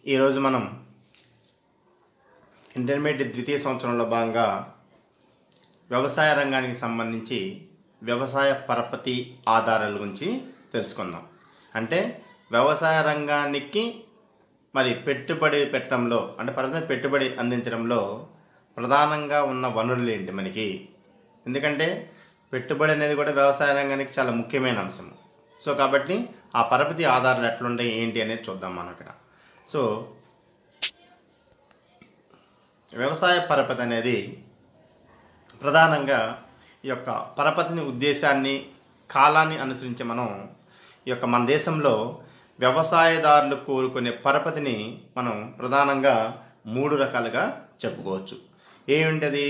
ఈరోజు మనం ఇంటర్మీడియట్ ద్వితీయ సంవత్సరంలో భాగంగా వ్యవసాయ రంగానికి సంబంధించి వ్యవసాయ పరపతి ఆధారాల గురించి తెలుసుకుందాం అంటే వ్యవసాయ రంగానికి మరి పెట్టుబడి పెట్టడంలో అంటే పరపతి పెట్టుబడి అందించడంలో ప్రధానంగా ఉన్న వనరులు ఏంటి మనకి ఎందుకంటే పెట్టుబడి అనేది కూడా వ్యవసాయ రంగానికి చాలా ముఖ్యమైన అంశం సో కాబట్టి ఆ పరపతి ఆధారాలు ఎట్లుంటాయి ఏంటి అనేది చూద్దాం మనం ఇక్కడ సో వ్యవసాయ పరపతి అనేది ప్రధానంగా ఈ యొక్క పరపతిని ఉద్దేశాన్ని కాలాన్ని అనుసరించి మనం ఈ యొక్క మన దేశంలో వ్యవసాయదారులు కోరుకునే పరపతిని మనం ప్రధానంగా మూడు రకాలుగా చెప్పుకోవచ్చు ఏమిటది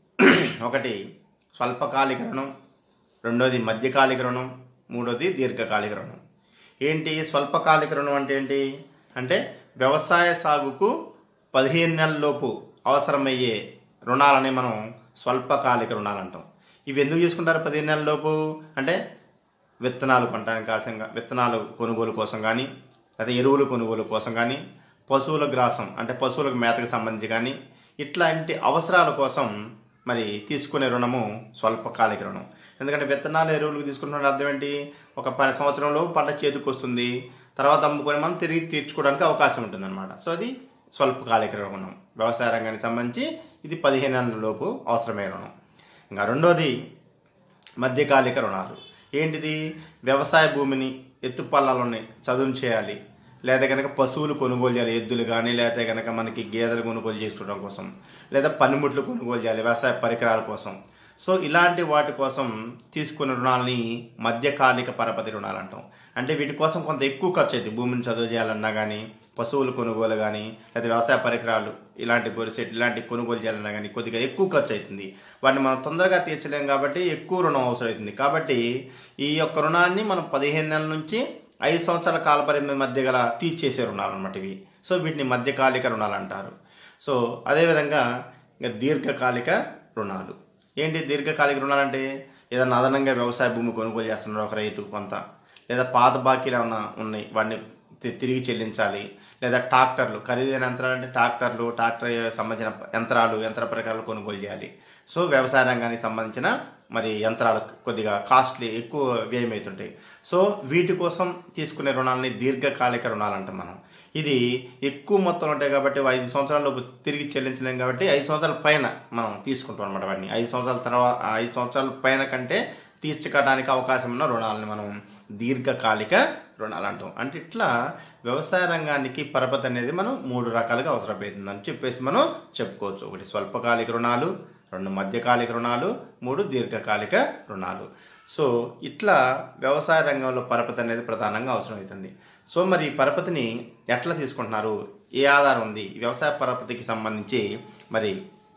ఒకటి స్వల్పకాలిక రుణం రెండోది మధ్యకాలిక రుణం మూడోది దీర్ఘకాలిక రుణం ఏంటి స్వల్పకాలిక రుణం అంటే ఏంటి అంటే వ్యవసాయ సాగుకు పదిహేను నెలలలోపు అవసరమయ్యే రుణాలని మనం స్వల్పకాలిక రుణాలు అంటాం ఇవి ఎందుకు తీసుకుంటారు పదిహేను నెలలలోపు అంటే విత్తనాలు కొనడానికి కాసంగా విత్తనాలు కొనుగోలు కోసం కానీ లేదా ఎరువులు కొనుగోలు కోసం కానీ పశువుల గ్రాసం అంటే పశువులకు మేతకు సంబంధించి కానీ ఇట్లాంటి అవసరాల కోసం మరి తీసుకునే రుణము స్వల్పకాలిక రుణం ఎందుకంటే విత్తనాలు ఎరువులకు తీసుకుంటున్న అర్థం ఏంటి ఒక పది సంవత్సరంలో పంట చేతికి వస్తుంది తర్వాత అమ్ముకొని మనం తిరిగి తీర్చుకోవడానికి అవకాశం ఉంటుందన్నమాట సో అది స్వల్పకాలిక రుణం వ్యవసాయ రంగానికి సంబంధించి ఇది పదిహేను నెలల లోపు అవసరమైన రుణం ఇంకా రెండోది మధ్యకాలిక రుణాలు ఏంటిది వ్యవసాయ భూమిని ఎత్తుపల్లాలని చదును చేయాలి లేదా కనుక పశువులు కొనుగోలు చేయాలి ఎద్దులు కానీ లేదా కనుక మనకి గేదెలు కొనుగోలు చేసుకోవడం కోసం లేదా పనిముట్లు కొనుగోలు చేయాలి వ్యవసాయ పరికరాల కోసం సో ఇలాంటి వాటి కోసం తీసుకున్న రుణాలని మధ్యకాలిక పరపతి రుణాలు అంటాం అంటే వీటి కోసం కొంత ఎక్కువ ఖర్చు అవుతుంది భూమిని చదువు చేయాలన్నా కానీ పశువులు కొనుగోలు కానీ లేదా వ్యవసాయ పరికరాలు ఇలాంటి గొరిసెట్ ఇలాంటి కొనుగోలు చేయాలన్నా కానీ కొద్దిగా ఎక్కువ ఖర్చు అవుతుంది వాటిని మనం తొందరగా తీర్చలేం కాబట్టి ఎక్కువ రుణం అవసరం అవుతుంది కాబట్టి ఈ యొక్క రుణాన్ని మనం పదిహేను నెలల నుంచి ఐదు సంవత్సరాల కాల పరిమితి మధ్య గల తీర్చేసే రుణాలు అన్నమాట ఇవి సో వీటిని మధ్యకాలిక రుణాలు అంటారు సో అదేవిధంగా ఇంకా దీర్ఘకాలిక రుణాలు ఏంటి దీర్ఘకాలిక రుణాలు అంటే ఏదైనా అదనంగా వ్యవసాయ భూమి కొనుగోలు చేస్తున్నారు ఒక రైతు కొంత లేదా పాత బాకీలు ఏమన్నా ఉన్నాయి వాటిని తి- తిరిగి చెల్లించాలి లేదా ట్రాక్టర్లు ఖరీదైన యంత్రాలు అంటే ట్రాక్టర్లు ట్రాక్టర్ సంబంధించిన యంత్రాలు యంత్ర పరికరాలు కొనుగోలు చేయాలి సో వ్యవసాయ రంగానికి సంబంధించిన మరి యంత్రాలు కొద్దిగా కాస్ట్లీ ఎక్కువ వ్యయమవుతుంటాయి సో వీటి కోసం తీసుకునే రుణాలని దీర్ఘకాలిక రుణాలు అంటాం మనం ఇది ఎక్కువ మొత్తం ఉంటాయి కాబట్టి ఐదు సంవత్సరాలు తిరిగి చెల్లించలేం కాబట్టి ఐదు సంవత్సరాల పైన మనం తీసుకుంటాం అనమాట వాటిని ఐదు సంవత్సరాల తర్వాత ఐదు సంవత్సరాల పైన కంటే తీర్చడానికి అవకాశం ఉన్న రుణాలని మనం దీర్ఘకాలిక రుణాలు అంటాం అంటే ఇట్లా వ్యవసాయ రంగానికి పరపతి అనేది మనం మూడు రకాలుగా అవసరమవుతుందని చెప్పేసి మనం చెప్పుకోవచ్చు ఒకటి స్వల్పకాలిక రుణాలు రెండు మధ్యకాలిక రుణాలు మూడు దీర్ఘకాలిక రుణాలు సో ఇట్లా వ్యవసాయ రంగంలో పరపతి అనేది ప్రధానంగా అవసరమవుతుంది సో మరి ఈ పరపతిని ఎట్లా తీసుకుంటున్నారు ఏ ఆధారం ఉంది ఈ వ్యవసాయ పరపతికి సంబంధించి మరి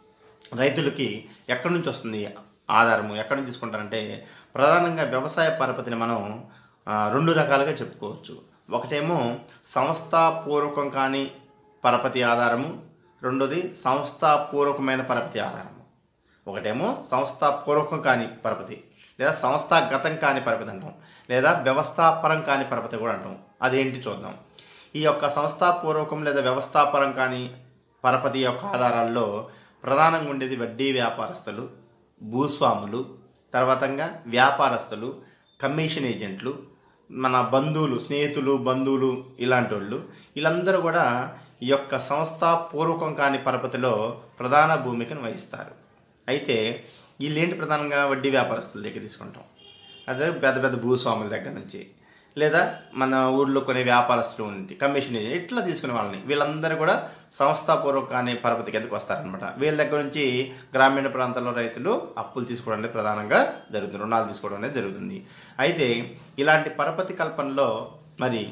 రైతులకి ఎక్కడి నుంచి వస్తుంది ఆధారము ఎక్కడి నుంచి తీసుకుంటారంటే ప్రధానంగా వ్యవసాయ పరపతిని మనం ఆ, రెండు రకాలుగా చెప్పుకోవచ్చు ఒకటేమో సంస్థాపూర్వకం కాని పరపతి ఆధారము రెండోది సంస్థాపూర్వకమైన పరపతి ఆధారము ఒకటేమో సంస్థాపూర్వకం కాని పరపతి లేదా సంస్థాగతం కాని పరపతి అంటాం లేదా వ్యవస్థాపరం కాని పరపతి కూడా అంటాం అదేంటి చూద్దాం ఈ యొక్క సంస్థాపూర్వకం లేదా వ్యవస్థాపరం కాని పరపతి యొక్క ఆధారాల్లో ప్రధానంగా ఉండేది వడ్డీ వ్యాపారస్తులు భూస్వాములు తర్వాతంగా వ్యాపారస్తులు కమిషన్ ఏజెంట్లు మన బంధువులు స్నేహితులు బంధువులు ఇలాంటి వాళ్ళు వీళ్ళందరూ కూడా ఈ యొక్క సంస్థాపూర్వకం కాని పరపతిలో ప్రధాన భూమికను వహిస్తారు అయితే వీళ్ళేంటి ప్రధానంగా వడ్డీ వ్యాపారస్తుల దగ్గర తీసుకుంటాం అదే పెద్ద పెద్ద భూస్వాముల దగ్గర నుంచి లేదా మన ఊళ్ళో కొన్ని వ్యాపారస్తులు ఉండి కమిషన్ ఏజెంట్ ఇట్లా తీసుకునే వాళ్ళని వీళ్ళందరూ కూడా సంస్థాపూర్వక అనే పరపతి కిందకు వస్తారనమాట వీళ్ళ దగ్గర నుంచి గ్రామీణ ప్రాంతాల్లో రైతులు అప్పులు తీసుకోవడం అనేది ప్రధానంగా జరుగుతుంది రుణాలు తీసుకోవడం అనేది జరుగుతుంది అయితే ఇలాంటి పరపతి కల్పనలో మరి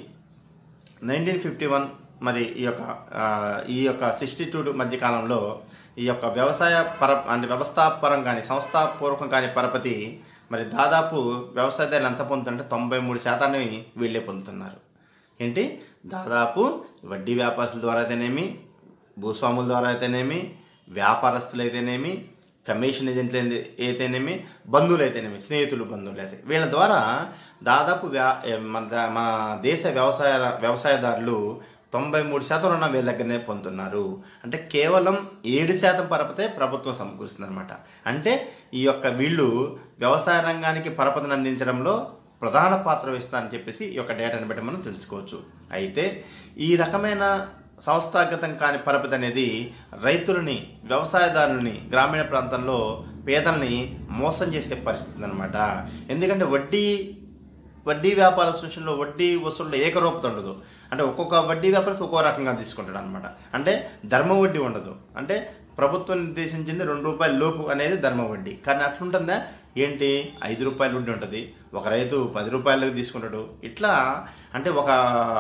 నైన్టీన్ ఫిఫ్టీ వన్ మరి ఈ యొక్క ఆ, ఈ యొక్క సిక్స్టీ టూ మధ్య కాలంలో ఈ యొక్క వ్యవసాయ పర అంటే వ్యవస్థాపరం కానీ సంస్థాపూర్వకం కానీ పరపతి మరి దాదాపు వ్యవసాయదారులు ఎంత పొందుతుంటే తొంభై మూడు శాతాన్ని వీళ్ళే పొందుతున్నారు ఏంటి దాదాపు వడ్డీ వ్యాపారస్తుల ద్వారా అయితేనేమి భూస్వాముల ద్వారా అయితేనేమి వ్యాపారస్తులు అయితేనేమి కమిషన్ ఏజెంట్లు అయితే- అయితేనేమి బంధువులు అయితేనేమి స్నేహితులు బంధువులు అయితే వీళ్ళ ద్వారా దాదాపు వ్యా ఏ మన ద- మన దేశ వ్యవసాయ వ్యవసాయదారులు తొంభై మూడు శాతం రుణం వీళ్ళ దగ్గరనే పొందుతున్నారు అంటే కేవలం ఏడు శాతం పరపతే ప్రభుత్వం సమకూరుస్తుంది అనమాట అంటే ఈ యొక్క వీళ్ళు వ్యవసాయ రంగానికి పరపతిని అందించడంలో ప్రధాన పాత్ర వహిస్తారని చెప్పేసి ఈ యొక్క డేటాని బట్టి మనం తెలుసుకోవచ్చు అయితే ఈ రకమైన సంస్థాగతం కాని పరపతి అనేది రైతులని వ్యవసాయదారులని గ్రామీణ ప్రాంతంలో పేదల్ని మోసం చేసే పరిస్థితి అనమాట ఎందుకంటే వడ్డీ వడ్డీ వ్యాపార సృష్టిలో వడ్డీ వసూళ్ళు ఏకరూపత ఉండదు అంటే ఒక్కొక్క వడ్డీ వ్యాపారస్తు ఒక్కో రకంగా తీసుకుంటాడు అనమాట అంటే ధర్మ వడ్డీ ఉండదు అంటే ప్రభుత్వం నిర్దేశించింది రెండు రూపాయల లోపు అనేది ధర్మ వడ్డీ కానీ అట్లుంటుందా ఏంటి ఐదు రూపాయల వడ్డీ ఉంటుంది ఒక రైతు పది రూపాయలకు తీసుకుంటాడు ఇట్లా అంటే ఒక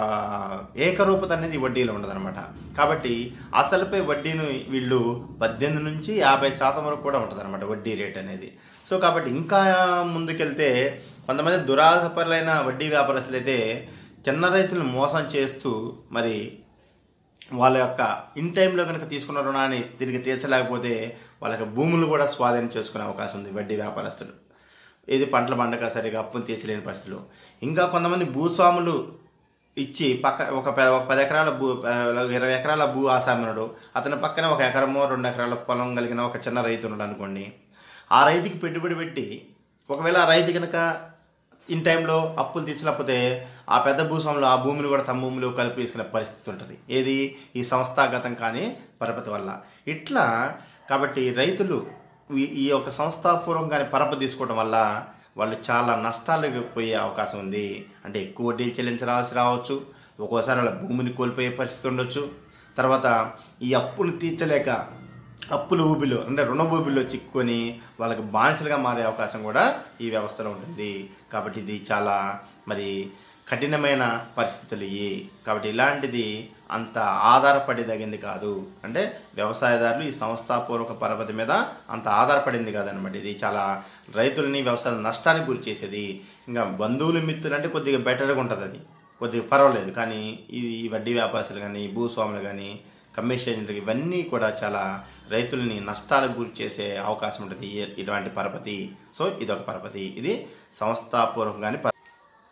ఏకరూపత అనేది వడ్డీలో ఉండదన్నమాట కాబట్టి అసలుపై వడ్డీని వీళ్ళు పద్దెనిమిది నుంచి యాభై శాతం వరకు కూడా ఉంటుంది వడ్డీ రేట్ అనేది సో కాబట్టి ఇంకా ముందుకెళ్తే కొంతమంది దురాశపరులైన వడ్డీ వ్యాపారస్తులు అయితే చిన్న రైతులను మోసం చేస్తూ మరి వాళ్ళ యొక్క ఇన్ టైంలో కనుక తీసుకున్న రుణాన్ని తిరిగి తీర్చలేకపోతే వాళ్ళ యొక్క భూములు కూడా స్వాధీనం చేసుకునే అవకాశం ఉంది వడ్డీ వ్యాపారస్తులు ఇది పంటల పండగ సరిగా అప్పును తీర్చలేని పరిస్థితులు ఇంకా కొంతమంది భూస్వాములు ఇచ్చి పక్క ఒక పె- ఒక పది ఎకరాల భూ ఇరవై ఎకరాల భూ ఆసామనుడు అతని పక్కన ఒక ఎకరమో రెండు ఎకరాల పొలం కలిగిన ఒక చిన్న రైతు ఉన్నాడు అనుకోండి ఆ రైతుకి పెట్టుబడి పెట్టి ఒకవేళ ఆ రైతు కనుక ఇన్ టైంలో అప్పులు తీర్చలేకపోతే ఆ పెద్ద భూస్వాములు ఆ భూమిని కూడా తమ భూమిలో కలిపి తీసుకునే పరిస్థితి ఉంటుంది ఏది ఈ సంస్థాగతం కానీ పరపతి వల్ల ఇట్లా కాబట్టి రైతులు ఈ- ఈ యొక్క సంస్థాపూర్వకంగా పరపతి తీసుకోవడం వల్ల వాళ్ళు చాలా నష్టాలకు పోయే అవకాశం ఉంది అంటే ఎక్కువ వడ్డీ చెల్లించాల్సి రావచ్చు ఒక్కోసారి వాళ్ళ భూమిని కోల్పోయే పరిస్థితి ఉండొచ్చు తర్వాత ఈ అప్పులు తీర్చలేక అప్పుల ఊబిలో అంటే రుణ ఊబిలో చిక్కుకొని వాళ్ళకి బానిసలుగా మారే అవకాశం కూడా ఈ వ్యవస్థలో ఉంటుంది కాబట్టి ఇది చాలా మరి కఠినమైన పరిస్థితులు ఇవి కాబట్టి ఇలాంటిది అంత ఆధారపడేదగింది కాదు అంటే వ్యవసాయదారులు ఈ సంస్థాపూర్వక పరపతి మీద అంత ఆధారపడింది కాదనమాట ఇది చాలా రైతులని వ్యవసాయ నష్టానికి గురి చేసేది ఇంకా బంధువులు మిత్రులు అంటే కొద్దిగా బెటర్గా ఉంటుంది అది కొద్దిగా పర్వాలేదు కానీ ఈ ఈ వడ్డీ వ్యాపారస్తులు కానీ భూస్వాములు కానీ కమిషన్ ఇవన్నీ కూడా చాలా రైతుల్ని నష్టాలకు గురి చేసే అవకాశం ఉంటుంది ఈ- ఇటువంటి పరపతి సో ఇదొక పరపతి ఇది సంస్థాపూర్వకంగానే పర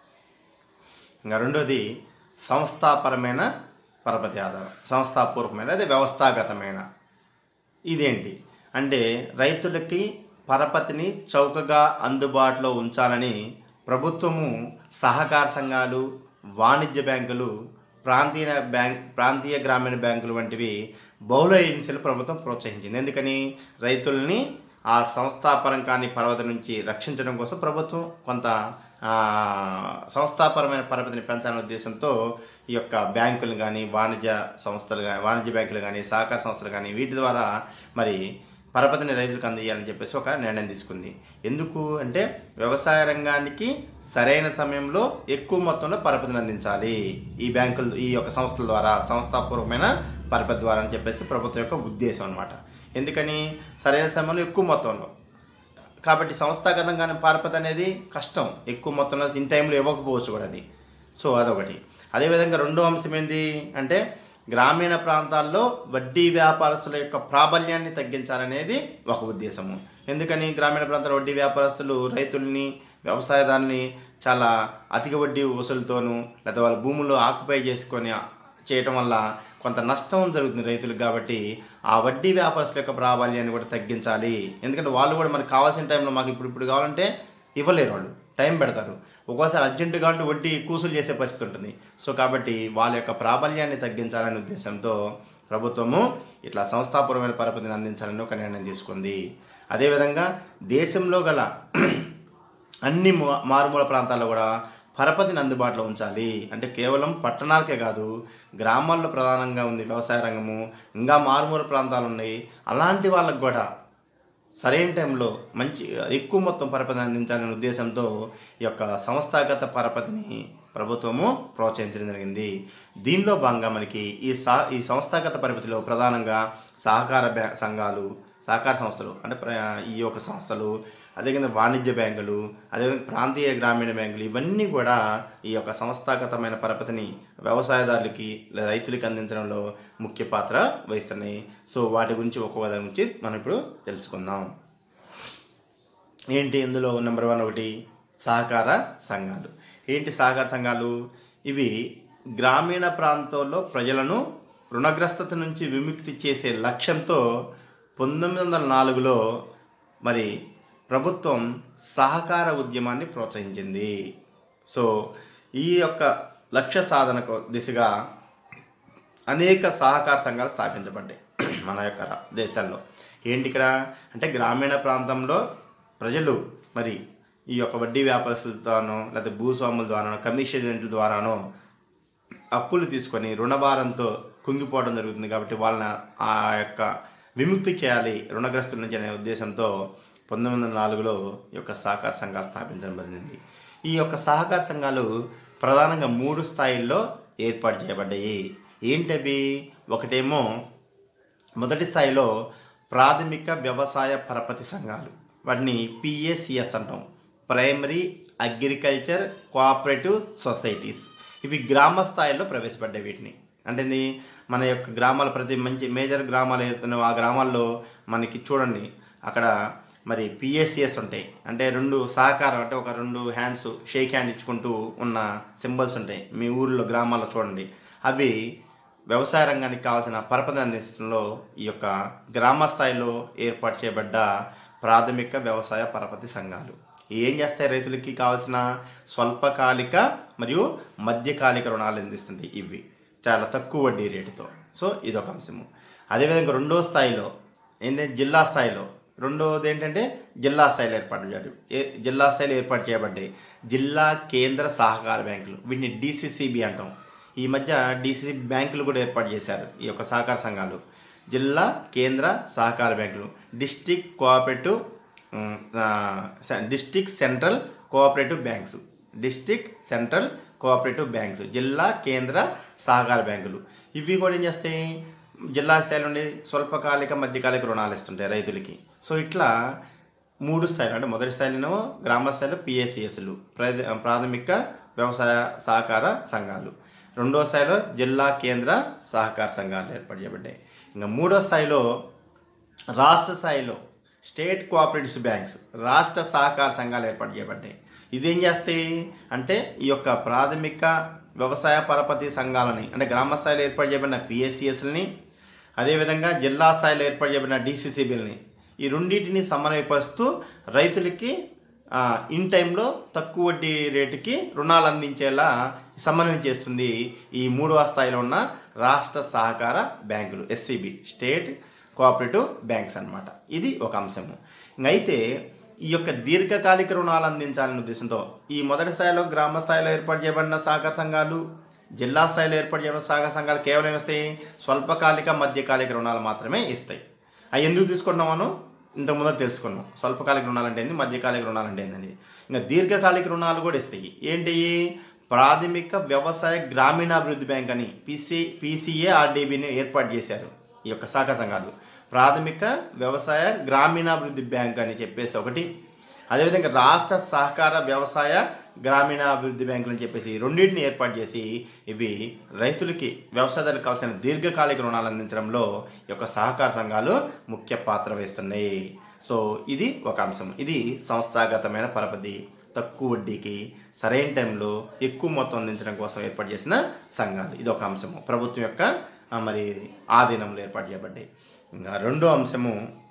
ఇంకా రెండోది సంస్థాపరమైన పరపతి ఆధారం సంస్థాపూర్వకమైన అదే వ్యవస్థాగతమైన ఇదేంటి అంటే రైతులకి పరపతిని చౌకగా అందుబాటులో ఉంచాలని ప్రభుత్వము సహకార సంఘాలు వాణిజ్య బ్యాంకులు ప్రాంతీయ బ్యాంక్ ప్రాంతీయ గ్రామీణ బ్యాంకులు వంటివి బహుళ ఏజెన్సీలు ప్రభుత్వం ప్రోత్సహించింది ఎందుకని రైతుల్ని ఆ సంస్థాపరం కాని పర్వత నుంచి రక్షించడం కోసం ప్రభుత్వం కొంత ఆ, సంస్థాపరమైన పరపతిని పెంచాలనే ఉద్దేశంతో ఈ యొక్క బ్యాంకులు కానీ వాణిజ్య సంస్థలు కానీ వాణిజ్య బ్యాంకులు కానీ సహకార సంస్థలు కానీ వీటి ద్వారా మరి పరపతిని రైతులకు అందజేయాలని చెప్పేసి ఒక నిర్ణయం తీసుకుంది ఎందుకు అంటే వ్యవసాయ రంగానికి సరైన సమయంలో ఎక్కువ మొత్తంలో పరపతిని అందించాలి ఈ బ్యాంకులు ఈ యొక్క సంస్థల ద్వారా సంస్థాపూర్వకమైన పరపతి ద్వారా అని చెప్పేసి ప్రభుత్వం యొక్క ఉద్దేశం అనమాట ఎందుకని సరైన సమయంలో ఎక్కువ మొత్తంలో కాబట్టి సంస్థాగతంగానే పరపతి అనేది కష్టం ఎక్కువ మొత్తంలో ఇన్ టైంలో ఇవ్వకపోవచ్చు కూడా అది సో అదొకటి అదేవిధంగా రెండో అంశం ఏంటి అంటే గ్రామీణ ప్రాంతాల్లో వడ్డీ వ్యాపారస్తుల యొక్క ప్రాబల్యాన్ని తగ్గించాలనేది ఒక ఉద్దేశము ఎందుకని గ్రామీణ ప్రాంతాల వడ్డీ వ్యాపారస్తులు రైతుల్ని వ్యవసాయదారుల్ని చాలా అధిక వడ్డీ వసూలుతోనూ లేదా వాళ్ళ భూముల్లో ఆక్యుపై చేసుకొని చేయటం వల్ల కొంత నష్టం జరుగుతుంది రైతులకు కాబట్టి ఆ వడ్డీ వ్యాపారస్తుల యొక్క ప్రాబల్యాన్ని కూడా తగ్గించాలి ఎందుకంటే వాళ్ళు కూడా మనకు కావాల్సిన టైంలో మాకు ఇప్పుడు ఇప్పుడు కావాలంటే ఇవ్వలేరు వాళ్ళు టైం పెడతారు ఒక్కోసారి అర్జెంటుగా కావాలంటే వడ్డీ కూసులు చేసే పరిస్థితి ఉంటుంది సో కాబట్టి వాళ్ళ యొక్క ప్రాబల్యాన్ని తగ్గించాలనే ఉద్దేశంతో ప్రభుత్వము ఇట్లా సంస్థాపరమైన పరపతిని అందించాలని ఒక నిర్ణయం తీసుకుంది అదేవిధంగా దేశంలో గల అన్ని మా- మారుమూల ప్రాంతాల్లో కూడా పరపతిని అందుబాటులో ఉంచాలి అంటే కేవలం పట్టణాలకే కాదు గ్రామాల్లో ప్రధానంగా ఉంది వ్యవసాయ రంగము ఇంకా మారుమూల ప్రాంతాలు ఉన్నాయి అలాంటి వాళ్ళకు కూడా సరైన టైంలో మంచి ఎక్కువ మొత్తం పరపతిని అందించాలనే ఉద్దేశంతో ఈ యొక్క సంస్థాగత పరపతిని ప్రభుత్వము ప్రోత్సహించడం జరిగింది దీనిలో భాగంగా మనకి ఈ సా ఈ సంస్థాగత పరపతిలో ప్రధానంగా సహకార బ్యా సంఘాలు సహకార సంస్థలు అంటే ప్ర- ఈ యొక్క సంస్థలు అదేవిధంగా వాణిజ్య బ్యాంకులు అదేవిధంగా ప్రాంతీయ గ్రామీణ బ్యాంకులు ఇవన్నీ కూడా ఈ యొక్క సంస్థాగతమైన పరపతిని వ్యవసాయదారులకి లేదా రైతులకి అందించడంలో ముఖ్య పాత్ర వహిస్తున్నాయి సో వాటి గురించి ఒక్కొక్క దాని గురించి మనం ఇప్పుడు తెలుసుకుందాం ఏంటి ఇందులో నెంబర్ వన్ ఒకటి సహకార సంఘాలు ఏంటి సహకార సంఘాలు ఇవి గ్రామీణ ప్రాంతాల్లో ప్రజలను రుణగ్రస్తత నుంచి విముక్తి చేసే లక్ష్యంతో పంతొమ్మిది వందల నాలుగులో మరి ప్రభుత్వం సహకార ఉద్యమాన్ని ప్రోత్సహించింది సో ఈ యొక్క లక్ష్య సాధనకు దిశగా అనేక సహకార సంఘాలు స్థాపించబడ్డాయి మన యొక్క రా- దేశాల్లో ఏంటి ఇక్కడ అంటే గ్రామీణ ప్రాంతంలో ప్రజలు మరి ఈ యొక్క వడ్డీ వ్యాపారస్తులతోనో లేదా భూస్వాముల ద్వారానో కమిషనెంట్ల ద్వారానో అప్పులు తీసుకొని రుణభారంతో కుంగిపోవడం జరుగుతుంది కాబట్టి వాళ్ళని ఆ యొక్క విముక్తి చేయాలి రుణగ్రస్తుల నుంచి అనే ఉద్దేశంతో పంతొమ్మిది వందల నాలుగులో ఈ యొక్క సహకార సంఘాలు స్థాపించబడింది ఈ యొక్క సహకార సంఘాలు ప్రధానంగా మూడు స్థాయిల్లో ఏర్పాటు చేయబడ్డాయి ఏంటవి ఒకటేమో మొదటి స్థాయిలో ప్రాథమిక వ్యవసాయ పరపతి సంఘాలు వాటిని పిఏసిఎస్ అంటాం ప్రైమరీ అగ్రికల్చర్ కోఆపరేటివ్ సొసైటీస్ ఇవి గ్రామ స్థాయిలో ప్రవేశపడ్డాయి వీటిని అంటే ఇది మన యొక్క గ్రామాల ప్రతి మంచి మేజర్ గ్రామాలు ఏదైతున్నాయో ఆ గ్రామాల్లో మనకి చూడండి అక్కడ మరి పిఎస్సిఎస్ ఉంటాయి అంటే రెండు సహకారం అంటే ఒక రెండు హ్యాండ్స్ షేక్ హ్యాండ్ ఇచ్చుకుంటూ ఉన్న సింబల్స్ ఉంటాయి మీ ఊర్లో గ్రామాల్లో చూడండి అవి వ్యవసాయ రంగానికి కావాల్సిన పరపతి అందించడంలో ఈ యొక్క గ్రామ స్థాయిలో ఏర్పాటు చేయబడ్డ ప్రాథమిక వ్యవసాయ పరపతి సంఘాలు ఏం చేస్తాయి రైతులకి కావాల్సిన స్వల్పకాలిక మరియు మధ్యకాలిక రుణాలు అందిస్తుంటాయి ఇవి చాలా తక్కువ వడ్డీ రేటుతో సో ఇదొక అంశము అదేవిధంగా రెండో స్థాయిలో ఏంటంటే జిల్లా స్థాయిలో రెండోది ఏంటంటే జిల్లా స్థాయిలో ఏర్పాటు చేయడం ఏ- జిల్లా స్థాయిలో ఏర్పాటు చేయబడ్డాయి జిల్లా కేంద్ర సహకార బ్యాంకులు వీటిని డిసిసిబి అంటాం ఈ మధ్య డిసిసి బ్యాంకులు కూడా ఏర్పాటు చేశారు ఈ యొక్క సహకార సంఘాలు జిల్లా కేంద్ర సహకార బ్యాంకులు డిస్టిక్ కోఆపరేటివ్ ఉమ్, ఆ, స- district central cooperative banks district central cooperative banks జిల్లా కేంద్ర సహకార బ్యాంకులు ఇవి కూడా ఏం చేస్తాయి జిల్లా స్థాయి నుండి స్వల్పకాలిక మధ్యకాలిక రుణాలు ఇస్తుంటాయి రైతులకి సో ఇట్లా మూడు స్థాయిలు అంటే మొదటి స్థాయిలో గ్రామ స్థాయిలో పిఎస్సిఎస్లు ప్రాథమిక వ్యవసాయ సహకార సంఘాలు రెండో స్థాయిలో జిల్లా కేంద్ర సహకార సంఘాలు ఏర్పాటు చేయబడ్డాయి ఇంకా మూడో స్థాయిలో రాష్ట్ర స్థాయిలో స్టేట్ కోఆపరేటివ్స్ బ్యాంక్స్ రాష్ట్ర సహకార సంఘాలు ఏర్పాటు చేయబడ్డాయి ఇదేం చేస్తాయి అంటే ఈ యొక్క ప్రాథమిక వ్యవసాయ పరపతి సంఘాలని అంటే గ్రామ స్థాయిలో ఏర్పాటు చేయబడిన పిఎస్సిఎస్ని అదేవిధంగా జిల్లా స్థాయిలో ఏర్పాటు చేయబడిన డిసిసిబిల్ని ఈ రెండింటిని సమన్వయపరుస్తూ రైతులకి ఆ, ఇన్ టైంలో తక్కువ వడ్డీ రేటుకి రుణాలు అందించేలా సమన్వయం చేస్తుంది ఈ మూడవ స్థాయిలో ఉన్న రాష్ట్ర సహకార బ్యాంకులు ఎస్సిబి స్టేట్ కోఆపరేటివ్ బ్యాంక్స్ అన్నమాట ఇది ఒక అంశము ఇంక అయితే ఈ యొక్క దీర్ఘకాలిక రుణాలు అందించాలనే ఉద్దేశంతో ఈ మొదటి స్థాయిలో గ్రామ స్థాయిలో ఏర్పాటు చేయబడిన సహకార సంఘాలు జిల్లా స్థాయిలో ఏర్పాటు చేయబడిన సహకార సంఘాలు కేవలం ఇస్తాయి స్వల్పకాలిక మధ్యకాలిక రుణాలు మాత్రమే ఇస్తాయి అవి ఎందుకు తీసుకున్నాం మనం ఇంతకు ముందు తెలుసుకున్నాం స్వల్పకాలిక రుణాలు అంటే ఏంది మధ్యకాలిక రుణాలు అంటే ఏంటండి ఇంకా దీర్ఘకాలిక రుణాలు కూడా ఇస్తాయి ఏంటి ప్రాథమిక వ్యవసాయ గ్రామీణాభివృద్ధి బ్యాంక్ అని పిసి పిసిఏ ఆర్డీబీని ఏర్పాటు చేశారు ఈ యొక్క శాఖ సంఘాలు ప్రాథమిక వ్యవసాయ గ్రామీణాభివృద్ధి బ్యాంక్ అని చెప్పేసి ఒకటి అదేవిధంగా రాష్ట్ర సహకార వ్యవసాయ గ్రామీణాభివృద్ధి బ్యాంకులు అని చెప్పేసి ఈ రెండింటిని ఏర్పాటు చేసి ఇవి రైతులకి వ్యవసాయదారులకు కావాల్సిన దీర్ఘకాలిక రుణాలు అందించడంలో ఈ యొక్క సహకార సంఘాలు ముఖ్య పాత్ర వహిస్తున్నాయి సో ఇది ఒక అంశం ఇది సంస్థాగతమైన పరపతి తక్కువ వడ్డీకి సరైన టైంలో ఎక్కువ మొత్తం అందించడం కోసం ఏర్పాటు చేసిన సంఘాలు ఇది ఒక అంశము ప్రభుత్వం యొక్క ఆ, మరి ఆధీనంలో ఏర్పాటు చేయబడ్డాయి ఇంకా రెండో అంశము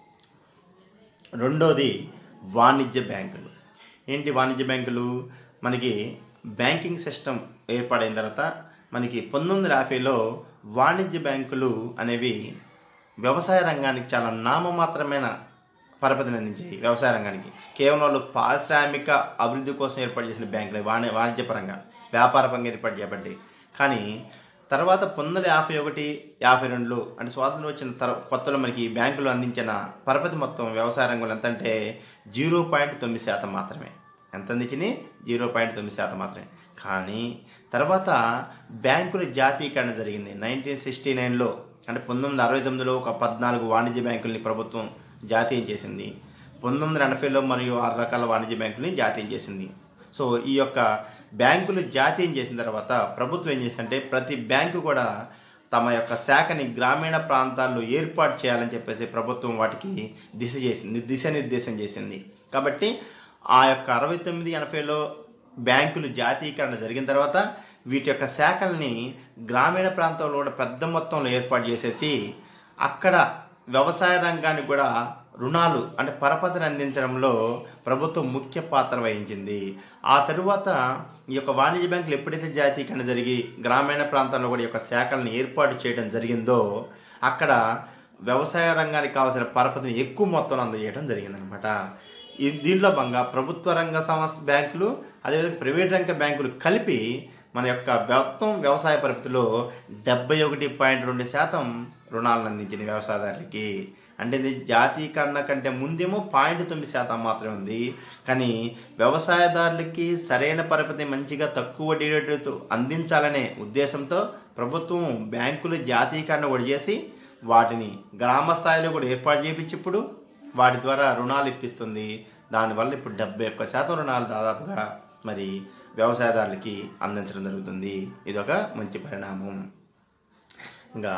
రెండోది వాణిజ్య బ్యాంకులు ఏంటి వాణిజ్య బ్యాంకులు మనకి బ్యాంకింగ్ సిస్టమ్ ఏర్పాటైన తర్వాత మనకి పంతొమ్మిది వందల యాభైలో వాణిజ్య బ్యాంకులు అనేవి వ్యవసాయ రంగానికి చాలా నామమాత్రమైన పరపతిని అందించాయి వ్యవసాయ రంగానికి కేవలం వాళ్ళు పారిశ్రామిక అభివృద్ధి కోసం ఏర్పాటు చేసిన బ్యాంకులు వాణి వాణిజ్యపరంగా వ్యాపారపరంగా ఏర్పాటు చేయబడ్డాయి కానీ తర్వాత పంతొమ్మిది వందల యాభై ఒకటి యాభై రెండులో అంటే స్వాతంత్రం వచ్చిన తర్వాత కొత్తలో మనకి ఈ బ్యాంకులు అందించిన పరపతి మొత్తం వ్యవసాయ రంగంలో ఎంత అంటే జీరో పాయింట్ తొమ్మిది శాతం మాత్రమే ఎంత అందించింది జీరో పాయింట్ తొమ్మిది శాతం మాత్రమే కానీ తర్వాత బ్యాంకుల జాతీయకరణ జరిగింది నైన్టీన్ సిక్స్టీ నైన్లో అంటే పంతొమ్మిది వందల అరవై తొమ్మిదిలో ఒక పద్నాలుగు వాణిజ్య బ్యాంకుల్ని ప్రభుత్వం జాతీయం చేసింది పంతొమ్మిది వందల ఎనభైలో మరియు ఆరు రకాల వాణిజ్య బ్యాంకుల్ని జాతీయం చేసింది సో ఈ యొక్క బ్యాంకులు జాతీయం చేసిన తర్వాత ప్రభుత్వం ఏం చేసిందంటే ప్రతి బ్యాంకు కూడా తమ యొక్క శాఖని గ్రామీణ ప్రాంతాల్లో ఏర్పాటు చేయాలని చెప్పేసి ప్రభుత్వం వాటికి దిశ చేసింది దిశానిర్దేశం చేసింది కాబట్టి ఆ యొక్క అరవై తొమ్మిది ఎనభైలో బ్యాంకులు జాతీయకరణ జరిగిన తర్వాత వీటి యొక్క శాఖల్ని గ్రామీణ ప్రాంతంలో కూడా పెద్ద మొత్తంలో ఏర్పాటు చేసేసి అక్కడ వ్యవసాయ రంగానికి కూడా రుణాలు అంటే పరపతిని అందించడంలో ప్రభుత్వం ముఖ్య పాత్ర వహించింది ఆ తరువాత ఈ యొక్క వాణిజ్య బ్యాంకులు ఎప్పుడైతే జాతీయకరణ జరిగి గ్రామీణ ప్రాంతాల్లో కూడా ఈ యొక్క శాఖలను ఏర్పాటు చేయడం జరిగిందో అక్కడ వ్యవసాయ రంగానికి కావాల్సిన పరపతిని ఎక్కువ మొత్తంలో అందజేయడం జరిగిందనమాట ఈ దీంట్లో భాగంగా ప్రభుత్వ రంగ సంస్థ బ్యాంకులు అదేవిధంగా ప్రైవేట్ రంగ బ్యాంకులు కలిపి మన యొక్క మొత్తం వ్యవసాయ పరపతిలో డెబ్బై ఒకటి పాయింట్ రెండు శాతం రుణాలను అందించిన వ్యవసాయదారులకి అంటే ఇది జాతీయకరణ కంటే ముందేమో పాయింట్ తొమ్మిది శాతం మాత్రమే ఉంది కానీ వ్యవసాయదారులకి సరైన పరపతి మంచిగా తక్కువ వడ్డీ రేటుతో అందించాలనే ఉద్దేశంతో ప్రభుత్వం బ్యాంకులు జాతీయకరణ కూడా చేసి వాటిని గ్రామ స్థాయిలో కూడా ఏర్పాటు చేయించి ఇప్పుడు వాటి ద్వారా రుణాలు ఇప్పిస్తుంది దానివల్ల ఇప్పుడు డెబ్బై ఒక్క శాతం రుణాలు దాదాపుగా మరి వ్యవసాయదారులకి అందించడం జరుగుతుంది ఇది ఒక మంచి పరిణామం ఇంకా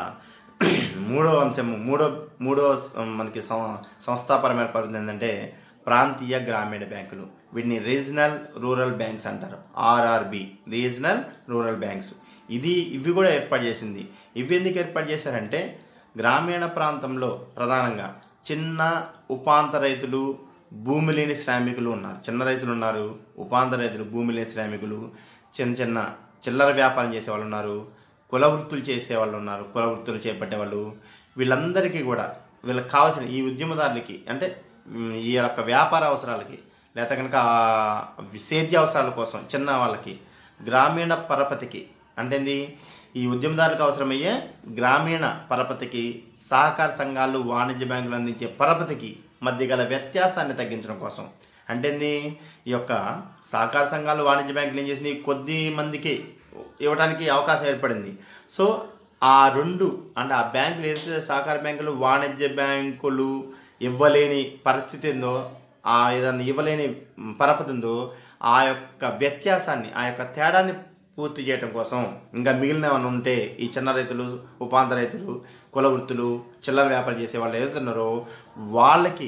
మూడో అంశము మూడో మూడో మనకి సం- సంస్థాపరమైన పద్ధతి ఏంటంటే ప్రాంతీయ గ్రామీణ బ్యాంకులు వీటిని రీజనల్ రూరల్ బ్యాంక్స్ అంటారు ఆర్ఆర్బి రీజనల్ రూరల్ బ్యాంక్స్ ఇది ఇవి కూడా ఏర్పాటు చేసింది ఇవి ఎందుకు ఏర్పాటు చేశారంటే గ్రామీణ ప్రాంతంలో ప్రధానంగా చిన్న ఉపాంత రైతులు భూమి లేని శ్రామికులు ఉన్నారు చిన్న రైతులు ఉన్నారు ఉపాంత రైతులు భూమి లేని శ్రామికులు చిన్న చిన్న చిల్లర వ్యాపారం చేసే వాళ్ళు ఉన్నారు కుల వృత్తులు చేసే వాళ్ళు ఉన్నారు కుల వృత్తులు చేపట్టే వాళ్ళు వీళ్ళందరికీ కూడా వీళ్ళకి కావాల్సిన ఈ ఉద్యమదారులకి అంటే మ్, ఈ యొక్క వ్యాపార అవసరాలకి లేకపోతే కనుక ఆ సేద్య అవసరాల కోసం చిన్న వాళ్ళకి గ్రామీణ పరపతికి అంటే ఏంది ఈ ఉద్యమదారులకు అవసరమయ్యే గ్రామీణ పరపతికి సహకార సంఘాలు వాణిజ్య బ్యాంకులు అందించే పరపతికి మధ్య గల వ్యత్యాసాన్ని తగ్గించడం కోసం అంటే ఏంది ఈ యొక్క సహకార సంఘాలు వాణిజ్య బ్యాంకులు ఏం చేసింది కొద్ది మందికి ఇవ్వడానికి అవకాశం ఏర్పడింది సో ఆ రెండు అంటే ఆ బ్యాంకులు ఏదైతే సహకార బ్యాంకులు వాణిజ్య బ్యాంకులు ఇవ్వలేని పరిస్థితి ఉందో ఆ ఏదైనా ఇవ్వలేని పరపతి ఉందో ఆ యొక్క వ్యత్యాసాన్ని ఆ యొక్క తేడాన్ని పూర్తి చేయడం కోసం ఇంకా మిగిలిన ఏమైనా ఉంటే ఈ చిన్న రైతులు ఉపాంత రైతులు కుల వృత్తులు చిల్లర వ్యాపారం చేసే వాళ్ళు ఏదైతే ఉన్నారో వాళ్ళకి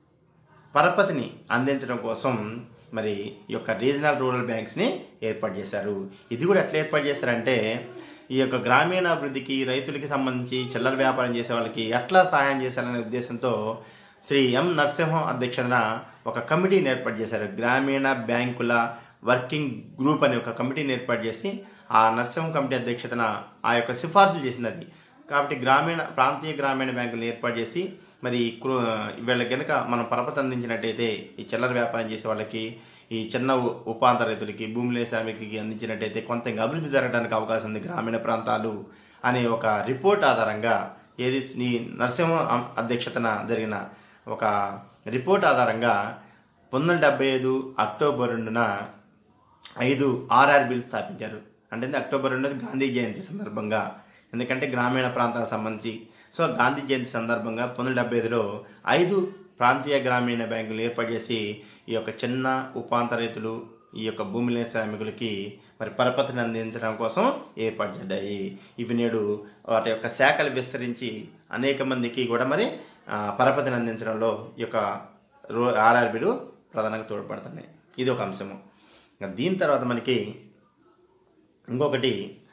పరపతిని అందించడం కోసం మరి ఈ యొక్క రీజనల్ రూరల్ బ్యాంక్స్ని ఏర్పాటు చేశారు ఇది కూడా ఎట్లా ఏర్పాటు చేశారంటే ఈ యొక్క గ్రామీణ అభివృద్ధికి రైతులకి సంబంధించి చిల్లర వ్యాపారం చేసే వాళ్ళకి ఎట్లా సహాయం చేశారనే ఉద్దేశంతో శ్రీ ఎం నరసింహం అధ్యక్షతన ఒక కమిటీని ఏర్పాటు చేశారు గ్రామీణ బ్యాంకుల వర్కింగ్ గ్రూప్ అనే ఒక కమిటీని ఏర్పాటు చేసి ఆ నరసింహం కమిటీ అధ్యక్షతన ఆ యొక్క సిఫార్సులు చేసింది అది కాబట్టి గ్రామీణ ప్రాంతీయ గ్రామీణ బ్యాంకులు ఏర్పాటు చేసి మరి కృ- వీళ్ళకి కనుక మనం పరపతి అందించినట్టయితే ఈ చిల్లర వ్యాపారం చేసే వాళ్ళకి ఈ చిన్న ఉ- ఉపాంత రైతులకి భూమి లేని శ్రామికులకి అందించినట్టయితే కొంత ఇంకా అభివృద్ధి జరగడానికి అవకాశం ఉంది గ్రామీణ ప్రాంతాలు అనే ఒక రిపోర్ట్ ఆధారంగా ఏది శ్రీ నరసింహ అం- అధ్యక్షతన జరిగిన ఒక రిపోర్ట్ ఆధారంగా పంతొమ్మిది వందల డెబ్బై ఐదు అక్టోబర్ రెండున ఐదు ఆర్ఆర్బీలు స్థాపించారు అంటే అక్టోబర్ రెండుది గాంధీ జయంతి సందర్భంగా ఎందుకంటే గ్రామీణ ప్రాంతాలకు సంబంధించి సో గాంధీ జయంతి సందర్భంగా పంతొమ్మిది డెబ్బై ఐదులో ఐదు ప్రాంతీయ గ్రామీణ బ్యాంకులు ఏర్పాటు చేసి ఈ యొక్క చిన్న ఉపాంత రైతులు ఈ యొక్క భూమి లేని శ్రామికులకి మరి పరపతిని అందించడం కోసం ఏర్పాటు చేశాయి ఇవి నేడు వాటి యొక్క శాఖలు విస్తరించి అనేక మందికి కూడా మరి ఆ, పరపతిని అందించడంలో ఈ యొక్క రో ఆర్ఆర్బీలు ప్రధానంగా తోడ్పడుతున్నాయి ఇది ఒక అంశము ఇంకా దీని తర్వాత మనకి ఇంకొకటి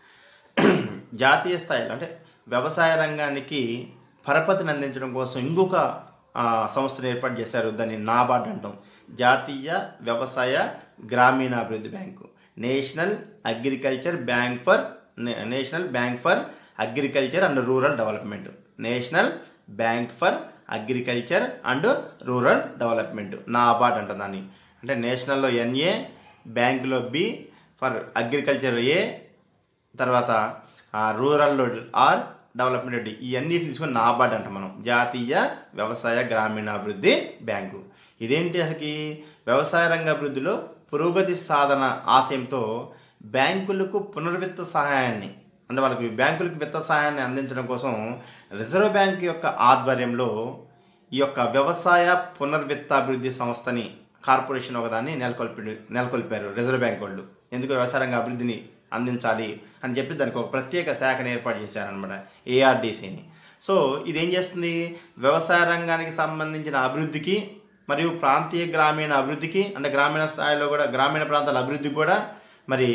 జాతీయ స్థాయిలో అంటే వ్యవసాయ రంగానికి పరపతిని అందించడం కోసం ఇంకొక ఆ, సంస్థను ఏర్పాటు చేశారు దాన్ని నాబార్డ్ అంటాం జాతీయ వ్యవసాయ గ్రామీణాభివృద్ధి bank national agriculture bank for నే- national bank for agriculture and rural development national bank for agriculture and rural development NABARD అంట దాన్ని అంటే నేషనల్లో ఎన్ఏ బ్యాంకులో బి ఫర్ అగ్రికల్చర్ ఏ తర్వాత ఆ, రూరల్లో ఆర్ డెవలప్మెంట్ డి ఈ అన్నిటిని తీసుకొని నాబార్డ్ అంటాం మనం జాతీయ వ్యవసాయ గ్రామీణాభివృద్ధి బ్యాంకు ఇదేంటి అసలుకి వ్యవసాయ రంగ అభివృద్ధిలో పురోగతి సాధన ఆశయంతో బ్యాంకులకు పునర్విత్త సహాయాన్ని అంటే వాళ్ళకి బ్యాంకులకు విత్త సహాయాన్ని అందించడం కోసం రిజర్వ్ బ్యాంక్ యొక్క ఆధ్వర్యంలో ఈ యొక్క వ్యవసాయ పునర్విత్తాభివృద్ధి సంస్థని కార్పొరేషన్ ఒకదాన్ని నెలకొల్పి నెలకొల్పారు రిజర్వ్ బ్యాంక్ వాళ్ళు ఎందుకు వ్యవసాయ రంగ అభివృద్ధిని అందించాలి అని చెప్పి దానికి ఒక ప్రత్యేక శాఖను ఏర్పాటు చేశారనమాట ఏఆర్డీసీని సో ఇదేం చేస్తుంది వ్యవసాయ రంగానికి సంబంధించిన అభివృద్ధికి మరియు ప్రాంతీయ గ్రామీణ అభివృద్ధికి అంటే గ్రామీణ స్థాయిలో కూడా గ్రామీణ ప్రాంతాల అభివృద్ధికి కూడా మరి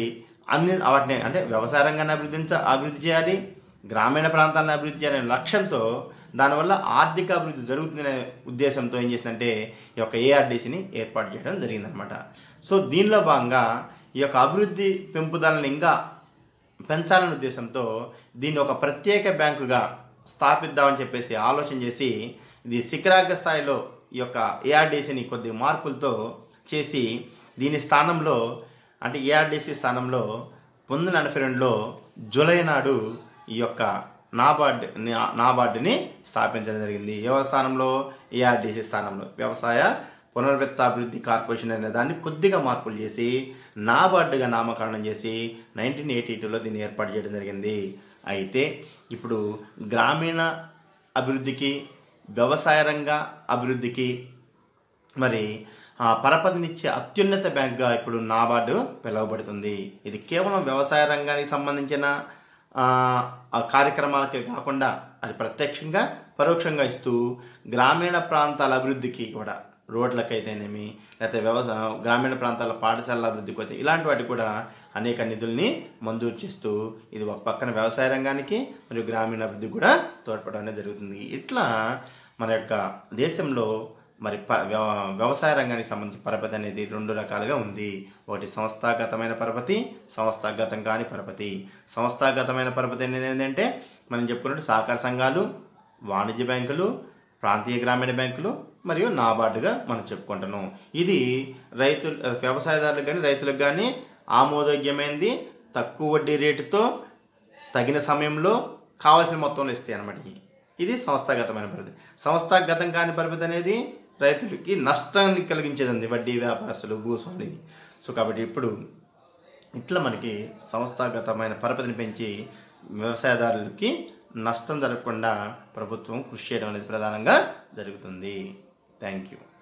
అన్ని వాటిని అంటే వ్యవసాయ రంగాన్ని అభివృద్ధి అభివృద్ధి చేయాలి గ్రామీణ ప్రాంతాలను అభివృద్ధి చేయాలనే లక్ష్యంతో దానివల్ల ఆర్థిక అభివృద్ధి జరుగుతుందనే ఉద్దేశంతో ఏం చేసిందంటే ఈ యొక్క ఏఆర్డీసీని ఏర్పాటు చేయడం జరిగిందనమాట సో దీనిలో భాగంగా ఈ యొక్క అభివృద్ధి పెంపుదలను ఇంకా పెంచాలనే ఉద్దేశంతో దీన్ని ఒక ప్రత్యేక బ్యాంకుగా స్థాపిద్దామని చెప్పేసి ఆలోచన చేసి ఇది శిఖరాగ్ర స్థాయిలో ఈ యొక్క ఏఆర్డీసీని కొద్ది మార్పులతో చేసి దీని స్థానంలో అంటే ఏఆర్డీసీ స్థానంలో పంతొమ్మిది నలభై రెండులో జూలై నాడు ఈ యొక్క నాబార్డ్ నాబార్డుని స్థాపించడం జరిగింది ఎవరి స్థానంలో ఏఆర్డీసీ స్థానంలో వ్యవసాయ పునర్విత్తాభివృద్ధి కార్పొరేషన్ అనే దాన్ని కొద్దిగా మార్పులు చేసి నాబార్డుగా నామకరణం చేసి నైన్టీన్ ఎయిటీ టూలో దీన్ని ఏర్పాటు చేయడం జరిగింది అయితే ఇప్పుడు గ్రామీణ అభివృద్ధికి వ్యవసాయ రంగ అభివృద్ధికి మరి ఆ, పరపతినిచ్చే అత్యున్నత బ్యాంక్గా ఇప్పుడు నాబార్డు పిలువబడుతుంది ఇది కేవలం వ్యవసాయ రంగానికి సంబంధించిన ఆ, ఆ కార్యక్రమాలకే కాకుండా అది ప్రత్యక్షంగా పరోక్షంగా ఇస్తూ గ్రామీణ ప్రాంతాల అభివృద్ధికి కూడా రోడ్లకైతేనేమి లేకపోతే వ్యవసాయ గ్రామీణ ప్రాంతాల పాఠశాలల అభివృద్ధికి అయితే ఇలాంటి వాటికి కూడా అనేక నిధుల్ని మంజూరు చేస్తూ ఇది ఒక పక్కన వ్యవసాయ రంగానికి మరియు గ్రామీణ అభివృద్ధికి కూడా తోడ్పడడం అనేది జరుగుతుంది ఇట్లా మన యొక్క దేశంలో మరి ప వ్యవ- వ్యవసాయ రంగానికి సంబంధించి పరపతి అనేది రెండు రకాలుగా ఉంది ఒకటి సంస్థాగతమైన పరపతి సంస్థాగతం కాని పరపతి సంస్థాగతమైన పరపతి అనేది ఏంటంటే మనం చెప్పుకున్నట్టు సహకార సంఘాలు వాణిజ్య బ్యాంకులు ప్రాంతీయ గ్రామీణ బ్యాంకులు మరియు నాబార్డుగా మనం చెప్పుకుంటున్నాం ఇది రైతు వ్యవసాయదారులకు కానీ రైతులకు కానీ ఆమోదయోగ్యమైనది తక్కువ వడ్డీ రేటుతో తగిన సమయంలో కావాల్సిన మొత్తంలో ఇస్తాయి అన్నమాట ఇవి. ఇది సంస్థాగతమైన పరపతి సంస్థాగతం కాని పరపతి అనేది రైతులకి నష్టాన్ని కలిగించేది వడ్డీ వ్యాపారస్తులు భూస్వాములు ఇది సో కాబట్టి ఇప్పుడు ఇట్లా మనకి సంస్థాగతమైన పరపతిని పెంచి వ్యవసాయదారులకి నష్టం జరగకుండా ప్రభుత్వం కృషి చేయడం అనేది ప్రధానంగా జరుగుతుంది థ్యాంక్ యూ